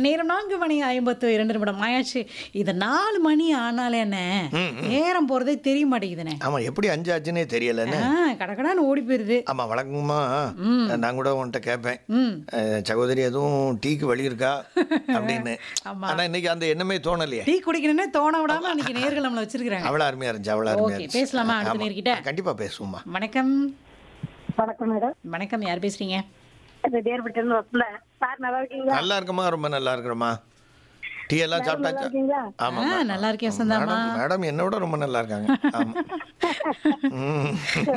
நேரம் நான்கு மணி ஐம்பத்து இரண்டு நிமிடம் ஆயாச்சு இது நாலு மணி ஆனாலே என்ன நேரம் போறதே தெரிய மாட்டேங்குதுண்ணே ஆமா எப்படி அஞ்சு ஆச்சுன்னே தெரியலன்னு ஆ கடக்கடான்னு ஓடி போயிருது ஆமா வழக்கமா நான் கூட உன்கிட்ட கேட்பேன் ம் அஹ், சகோதரி எதுவும் டீக்கு வழி இருக்கா அப்படின்னு ஆமா. ஆனா இன்னைக்கு அந்த எண்ணமே தோணலையே டீ குடிக்கணும்னே தோண விடாம அன்னைக்கு நேர்கள் நம்மள வச்சிருக்காங்க அவ்வளவு அருமையா இருந்துச்சு அவ்வளவு அருமையா ஓகே இருந்துச்சு பேசலாமா அடுத்த ஆமா. நேர்கிட்ட கண்டிப்பா பேசுவோம்மா வணக்கம் வணக்கம் மேடம் வணக்கம் யார் பேசுறீங்க இந்த தேர்விட்டு வசல சார் நல்லா இருக்கீங்களா நல்லா இருக்கமா ரொம்ப நல்லா இருக்கிறோமா டீ எல்லாம் சாப்பிட்டாச்சா இருக்கீங்களா ஆமா ஆ, நல்லா இருக்கேன் வசந்தாம்மா. மேடம் மேடம் என்னை விட ரொம்ப நல்லா இருக்காங்க ஆமா ம்.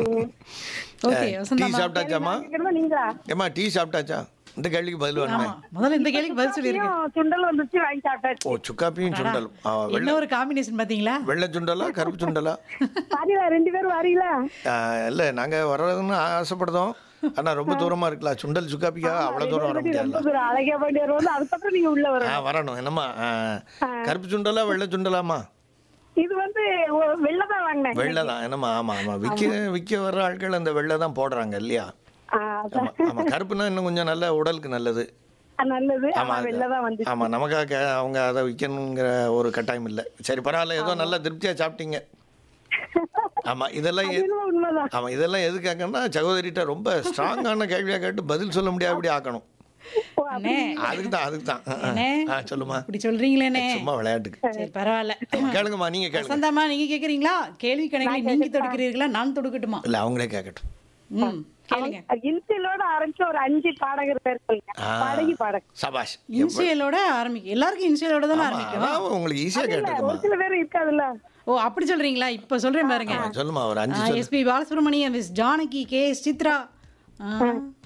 ஓகே டீ வசந்தாமா சாப்பிட்டாச்சாமா கேட்கணுமா நீங்களா ஏமா டீ சாப்பிட்டாச்சா இந்த கேள்விக்கு பதில் வேணுமே ஆமா முதல்ல இந்த கேள்விக்கு பதில் சொல்லிருக்கேன் ஐயோ, சுண்டல் வந்துச்சு வாங்கி சாப்பிட்டாச்சு ஓ சுக்காப்பியும் சுண்டல் ஆ, வெள்ளை என்ன ஒரு காம்பினேஷன் பாத்தீங்களா வெள்ளை சுண்டலா கருப்பு சுண்டலா வரீங்களா ரெண்டு பேரும் வரீங்களா ஆ, இல்ல நாங்க வர்றதுன்னு ஆசைப்படுதோம் ஆனா ரொம்ப தூரமா இருக்கலாம் சுண்டல் சுக்காப்பிக்காக அவ்வளவு தூரம் வர முடியல ரொம்ப தூரம் அழகா பண்ணி வருவோம் அதுக்கப்புறம் நீங்க உள்ள ஆ வரணும் வரணும் என்னம்மா ஆ, கருப்பு சுண்டலா வெள்ளை சுண்டலாமா இது வந்து வெள்ளை தான் வாங்கினேன் வெள்ளை தான் என்னம்மா ஆமா ஆமா விற்க விற்க வர்ற ஆட்கள் அந்த வெள்ளை தான் போடுறாங்க இல்லையா ஆ, அதான். ஆமா ஆமா கருப்புனா இன்னும் கொஞ்சம் நல்ல உடலுக்கு நல்லது நல்லது ஆமா ஆமா வெள்ளை தான் வந்து ஆமா நமக்காக கே- அவங்க அதை விற்கணுங்கிற ஒரு கட்டாயம் இல்லை சரி பரவாயில்ல ஏதோ நல்லா திருப்தியா சாப்பிட்டீங்க ஆமா இதெல்லாம் எ- இதுவும் உண்மைதான் ஆமா இதெல்லாம் எதுக்காகன்னா சகோதரிட்ட ரொம்ப ஸ்ட்ராங்கான கேள்வியா கேட்டு பதில் சொல்ல முடியாதபடி ஆக்கணும் ஓ, அண்ணே அதுக்கு தான் அதுக்கு தான் ஆ, ஆ. அண்ணே. ஆ சொல்லுமா இப்படி சொல்றீங்களேண்ணே சும்மா விளையாட்டுக்கு சரி பரவாயில்ல கேளுங்கம்மா நீங்க கேளுங்க வசந்தாமா நீங்க கேக்குறீங்களா கேள்வி கணக்கில் நீங்க தொடுக்கிறீர்களா நான் தொடுக்கட்டுமா இல்ல அவங்களே கேட்கட்டும் ம் கேளுங்க இன்சிலோட ஆரம்பிச்சு ஒரு அஞ்சு பாடகர் பேர் சொல்லுங்க ஆ. பாடகி பாடகர் சபாஷ் இன்சியலோட ஆரம்பிக்கும் எல்லாருக்கும் இன்சியலோட தானே ஆமா, ஆரம்பிக்கும் அதான் உங்களுக்கு ஈஸியா இல்ல கேட்டுருக்குமா ஒரு சில பேர் இருக்காதுல்ல ஓ அப்படி சொல்றீங்களா இப்ப சொல்றேன் பாருங்க சொல்லுமா ஒரு அஞ்சு சொல்லு SP Balasubramaniam Miss Janaki K S Chithra ஆ.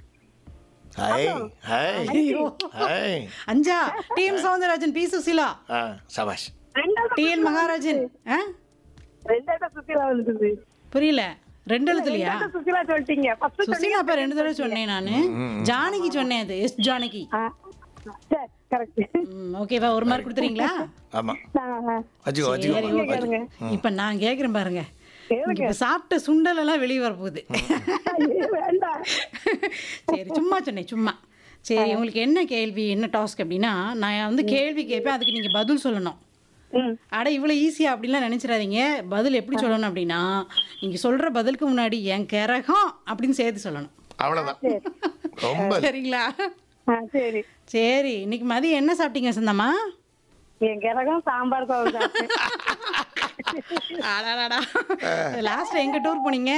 ஹாய் ஹாய் ஐயோ. ஹாய் அஞ்சா T M Soundararajan P Susheela ஆ சபாஷ் ரெண்டாவது டி என் மகாராஜன் ஆ? ரெண்டாவது சுசிலா வந்துருது புரியல ரெண்டு எழுத்துலையா ரெண்டாவது சுசிலா சொல்லிட்டீங்க ஃபர்ஸ்ட் சுசிலா அப்ப ரெண்டு தடவை சொன்னேன் நானு ஜானகி சொன்னேன் அது எஸ் ஜானகி சரி கரெக்ட் ம், ஓகேவா ஒரு மார்க் கொடுத்துறீங்களா ஆமா வச்சுக்கோ சரி வச்சுக்கோ ஓகே இப்ப நான் கேக்குறேன் பாருங்க இப்ப சாப்பிட்ட சுண்டல் எல்லாம் வெளியே வரப்போகுது வேண்டாம் சரி சும்மா சொன்னேன் சும்மா சரி உங்களுக்கு என்ன கேள்வி என்ன டாஸ்க் அப்படின்னா நான் வந்து கேள்வி கேட்பேன் அதுக்கு நீங்க பதில் சொல்லணும் ம் அட இவ்வளோ ஈஸியா அப்படிலாம் நினைச்சிடாதீங்க பதில் எப்படி சொல்லணும் அப்படின்னா நீங்க சொல்ற பதிலுக்கு முன்னாடி என் கிரகம் அப்படின்னு சேர்த்து சொல்லணும் அவ்வளவுதான் ரொம்ப சரிங்களா ஆ சரி சரி இன்னைக்கு மதியம் என்ன சாப்பிட்டீங்க சந்தம்மா என் கிரகம் சாம்பார் சாதம் சாப்பிட்டேன் அடாடாடா லாஸ்ட் எங்க டூர் போனீங்க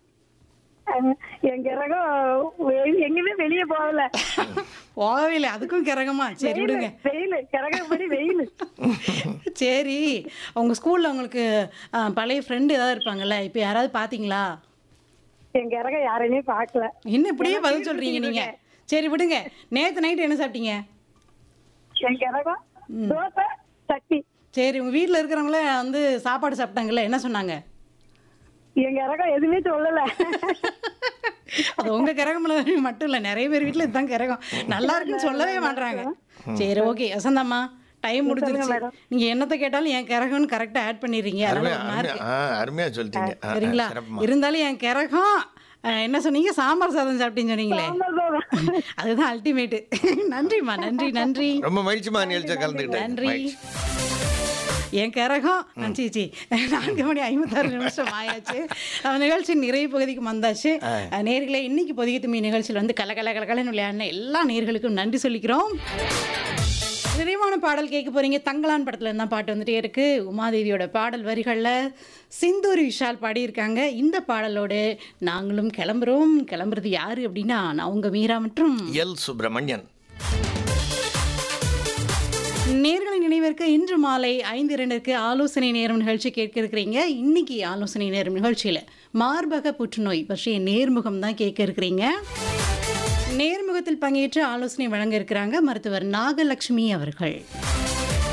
என் கிரகம் வெ- எங்கேயுமே வெளியே போகல போகவே இல்லை அதுக்கும் கிரகமா சரி விடுங்க வெயில் கிரகம் படி வெயில் சரி உங்க ஸ்கூல்ல உங்களுக்கு ஆ, பழைய ஃப்ரெண்டு ஏதாவது இருப்பாங்கல்ல இப்போ யாராவது பாத்தீங்களா என் கிரகம் யாரையுமே பார்க்கல என்ன இப்படியே பதில் சொல்றீங்க நீங்க சரி விடுங்க நேத்து நைட் என்ன சாப்பிட்டீங்க என் கிரகம் தோசை சட்னி சரி உங்க வீட்ல இருக்கிறவங்கள வந்து சாப்பாடு சாப்பிட்டாங்கல்ல என்ன சொன்னாங்க என் கிரகம் எதுவுமே சொல்லல அது உங்க கிரகம்ல மட்டும் இல்ல நிறைய பேர் வீட்ல இதுதான் கிரகம் நல்லா இருக்குன்னு சொல்லவே மாட்றாங்க சரி ஓகே வசந்தம்மா டைம் முடிஞ்சிருச்சு நீங்க என்னத்த கேட்டாலும் என் கிரகம்னு கரெக்டா ஆட் பண்ணிடுறீங்க அதனால அருமையா ஒரு mark. அருமையா ஆ, அருமையா சொல்லிட்டீங்க ஆ, ஆ, சரிங்களா சிறப்புமா இருந்தாலும் என் கிரகம் அஹ், என்ன சொன்னீங்க சாம்பார் சாதம் சாப்பிட்டீங்கன்னு சொன்னீங்களே சாம்பார் சாதம். அதுதான் அல்டிமேட் நன்றிம்மா நன்றி நன்றி ரொம்ப மகிழ்ச்சிமா நிகழ்ச்சியை கலந்துக்கிட்டேன் நன்றி மகிழ்ச்சி. என் கரகம் சீச்சி நான்கு மணி ஐம்பத்தாறு நிமிஷம் ஆயாச்சு நம்ம நிகழ்ச்சி நிறைய பகுதிக்கு வந்தாச்சு நேர்களை இன்னைக்கு பொதிகை தும்மி நிகழ்ச்சியில் வந்து கல கல கலகலன்னு விளையாடின எல்லா நேர்களுக்கும் நன்றி சொல்லிக்கிறோம் நிறைவான பாடல் கேட்க போறீங்க தங்கலான் படத்துல இருந்தா பாட்டு வந்துட்டே இருக்கு உமாதேவியோட பாடல் வரிகளில் சிந்தூரி விஷால் பாடியிருக்காங்க இந்த பாடலோடு நாங்களும் கிளம்புறோம் கிளம்புறது யாரு அப்படின்னா நான் உங்க மீரா மற்றும் எல் சுப்பிரமணியன் நேர்களை நினைவிற்கு இன்று மாலை ஐந்து இரண்டுக்கு ஆலோசனை நேரம் நிகழ்ச்சி கேட்க இருக்கிறீங்க இன்னைக்கு ஆலோசனை நேரம் நிகழ்ச்சியில் மார்பக புற்றுநோய் பற்றிய நேர்முகம் தான் கேட்க இருக்கிறீங்க நேர்முகத்தில் பங்கேற்று ஆலோசனை வழங்க இருக்கிறாங்க மருத்துவர் நாகலட்சுமி அவர்கள்